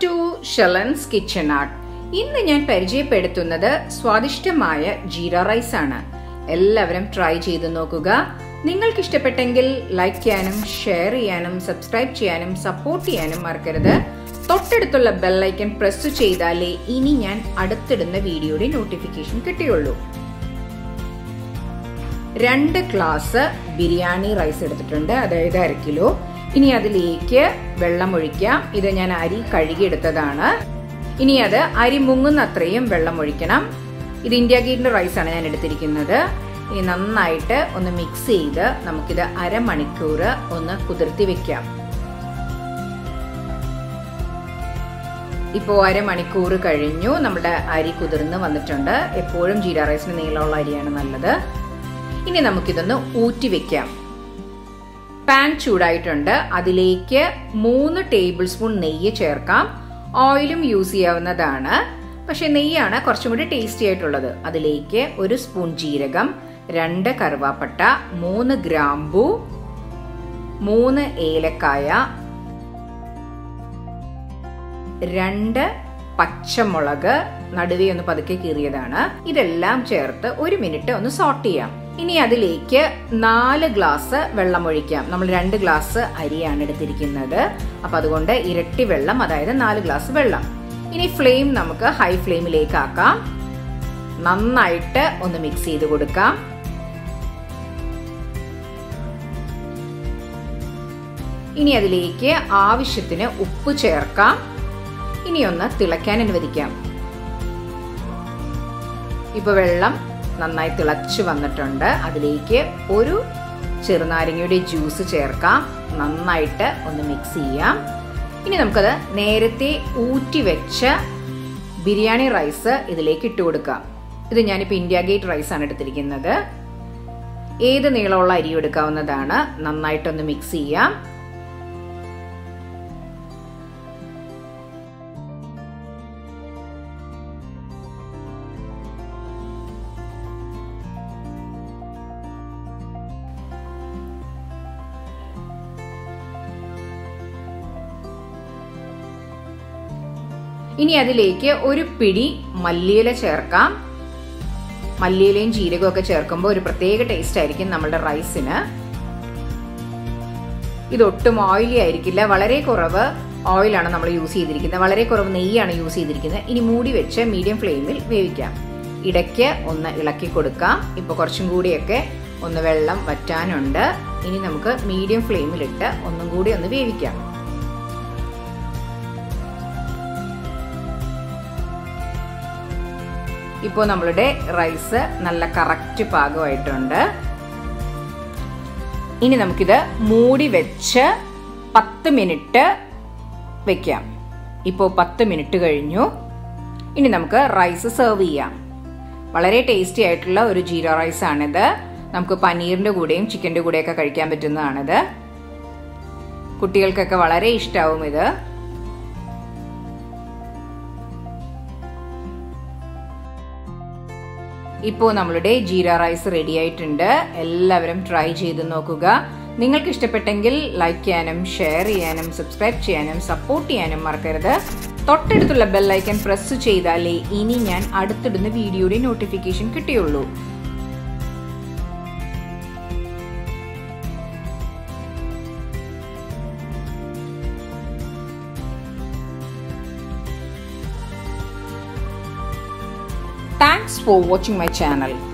To ഷെലൻസ് kitchen art ഇന്ന് ഞാൻ പരിചയപ്പെടുത്തുന്നത് സ്വാദിഷ്ടമായ ജീര റൈസ് ആണ് എല്ലാവരും ട്രൈ ചെയ്ത് നോക്കുക നിങ്ങൾക്ക് ഇഷ്ടപ്പെട്ടെങ്കിൽ ലൈക്ക് ചെയ്യാനും ഷെയർ ചെയ്യാനും സബ്സ്ക്രൈബ് ചെയ്യാനും സപ്പോർട്ട് ചെയ്യാനും മറക്കരുത് തൊട്ടടുത്തുള്ള ബെല്ലൈക്കൺ പ്രസ് ചെയ്താലേ ഇനി ഞാൻ അടുത്തിടുന്ന വീഡിയോയുടെ നോട്ടിഫിക്കേഷൻ കിട്ടുകയുള്ളൂ രണ്ട് ഗ്ലാസ് ബിരിയാണി റൈസ് എടുത്തിട്ടുണ്ട് അതായത് അര കിലോ ഇനി അതിലേക്ക് വെള്ളം ഒഴിക്കാം ഇത് ഞാൻ അരി കഴുകിയെടുത്തതാണ് ഇനി അത് അരി മുങ്ങുന്ന അത്രയും വെള്ളം ഒഴിക്കണം ഇത് ഇന്ത്യ ഗേറ്റിന്റെ റൈസ് ആണ് ഞാൻ എടുത്തിരിക്കുന്നത് ഇനി നന്നായിട്ട് ഒന്ന് മിക്സ് ചെയ്ത് നമുക്കിത് അരമണിക്കൂർ ഒന്ന് കുതിർത്തി വെക്കാം ഇപ്പോൾ അരമണിക്കൂർ കഴിഞ്ഞു നമ്മുടെ അരി കുതിർന്ന് വന്നിട്ടുണ്ട് എപ്പോഴും ജീര റൈസിന് നീളമുള്ള അരിയാണ് നല്ലത് ഇനി നമുക്കിതൊന്ന് ഊറ്റി വെക്കാം പാൻ ചൂടായിട്ടുണ്ട് അതിലേക്ക് മൂന്ന് ടേബിൾ സ്പൂൺ നെയ്യ് ചേർക്കാം ഓയിലും യൂസ് ചെയ്യാവുന്നതാണ് പക്ഷെ നെയ്യാണ് കുറച്ചും കൂടി ടേസ്റ്റി ആയിട്ടുള്ളത് അതിലേക്ക് ഒരു സ്പൂൺ ജീരകം രണ്ട് കറുവാപ്പട്ട മൂന്ന് ഗ്രാമ്പു മൂന്ന് ഏലക്കായ രണ്ട് പച്ചമുളക് നടുവേ ഒന്ന് പതുക്കെ കീറിയതാണ് ഇതെല്ലാം ചേർത്ത് ഒരു മിനിറ്റ് ഒന്ന് സോട്ട് ചെയ്യാം ഇനി അതിലേക്ക് നാല് ഗ്ലാസ് വെള്ളം ഒഴിക്കാം നമ്മൾ രണ്ട് ഗ്ലാസ് അരിയാണ് എടുത്തിരിക്കുന്നത് അപ്പൊ അതുകൊണ്ട് ഇരട്ടി വെള്ളം അതായത് നാല് ഗ്ലാസ് വെള്ളം ഇനി ഫ്ലെയിം നമുക്ക് ഹൈ ഫ്ലെയിമിലേക്ക് ആക്കാം നന്നായിട്ട് ഒന്ന് മിക്സ് ചെയ്ത് കൊടുക്കാം ഇനി അതിലേക്ക് ആവശ്യത്തിന് ഉപ്പ് ചേർക്കാം ഇനി ഒന്ന് തിളയ്ക്കാൻ അനുവദിക്കാം ഇപ്പൊ വെള്ളം നന്നായി തിളച്ചു വന്നിട്ടുണ്ട് അതിലേക്ക് ഒരു ചെറുനാരങ്ങയുടെ ജ്യൂസ് ചേർക്കാം നന്നായിട്ട് ഒന്ന് മിക്സ് ചെയ്യാം ഇനി നമുക്കത് നേരത്തെ ഊറ്റി വെച്ച ബിരിയാണി റൈസ് ഇതിലേക്ക് ഇട്ട് കൊടുക്കാം ഇത് ഞാനിപ്പോൾ ഇന്ത്യ ഗേറ്റ് റൈസ് ആണ് എടുത്തിരിക്കുന്നത് ഏത് നീളമുള്ള അരി എടുക്കാവുന്നതാണ് നന്നായിട്ടൊന്ന് മിക്സ് ചെയ്യാം ഇനി അതിലേക്ക് ഒരു പിടി മല്ലിയില ചേർക്കാം മല്ലിയിലയും ജീരകവും ഒക്കെ ചേർക്കുമ്പോൾ ഒരു പ്രത്യേക ടേസ്റ്റ് ആയിരിക്കും നമ്മുടെ റൈസിന് ഇതൊട്ടും ഓയിലി ആയിരിക്കില്ല വളരെ കുറവ് ഓയിലാണ് നമ്മൾ യൂസ് ചെയ്തിരിക്കുന്നത് വളരെ കുറവ് നെയ്യാണ് യൂസ് ചെയ്തിരിക്കുന്നത് ഇനി മൂടി വെച്ച് മീഡിയം ഫ്ലെയിമിൽ വേവിക്കാം ഇടയ്ക്ക് ഒന്ന് ഇളക്കി കൊടുക്കാം ഇപ്പോൾ കുറച്ചും കൂടിയൊക്കെ ഒന്ന് വെള്ളം വറ്റാനുണ്ട് ഇനി നമുക്ക് മീഡിയം ഫ്ലെയിമിലിട്ട് ഒന്നും കൂടി ഒന്ന് വേവിക്കാം ഇപ്പോൾ നമ്മളുടെ റൈസ് നല്ല കറക്റ്റ് പാകമായിട്ടുണ്ട് ഇനി നമുക്കിത് മൂടി വെച്ച് പത്ത് മിനിറ്റ് വെക്കാം ഇപ്പോൾ പത്ത് മിനിറ്റ് കഴിഞ്ഞു ഇനി നമുക്ക് റൈസ് സെർവ് ചെയ്യാം വളരെ ടേസ്റ്റി ആയിട്ടുള്ള ഒരു ജീര റൈസ് ആണിത് നമുക്ക് പനീറിൻ്റെ കൂടെയും ചിക്കൻ്റെ കൂടെയൊക്കെ കഴിക്കാൻ പറ്റുന്നതാണിത് കുട്ടികൾക്കൊക്കെ വളരെ ഇഷ്ടമാവും ഇത് ഇപ്പോൾ നമ്മളുടെ ജീര റൈസ് റെഡി ആയിട്ടുണ്ട് എല്ലാവരും ട്രൈ ചെയ്ത് നോക്കുക നിങ്ങൾക്ക് ഇഷ്ടപ്പെട്ടെങ്കിൽ ലൈക്ക് ചെയ്യാനും ഷെയർ ചെയ്യാനും സബ്സ്ക്രൈബ് ചെയ്യാനും സപ്പോർട്ട് ചെയ്യാനും മറക്കരുത് തൊട്ടടുത്തുള്ള ബെല്ലൈക്കൺ പ്രസ് ചെയ്താലേ ഇനി ഞാൻ അടുത്തിടുന്ന വീഡിയോയുടെ നോട്ടിഫിക്കേഷൻ കിട്ടിയുള്ളൂ Thanks for watching my channel.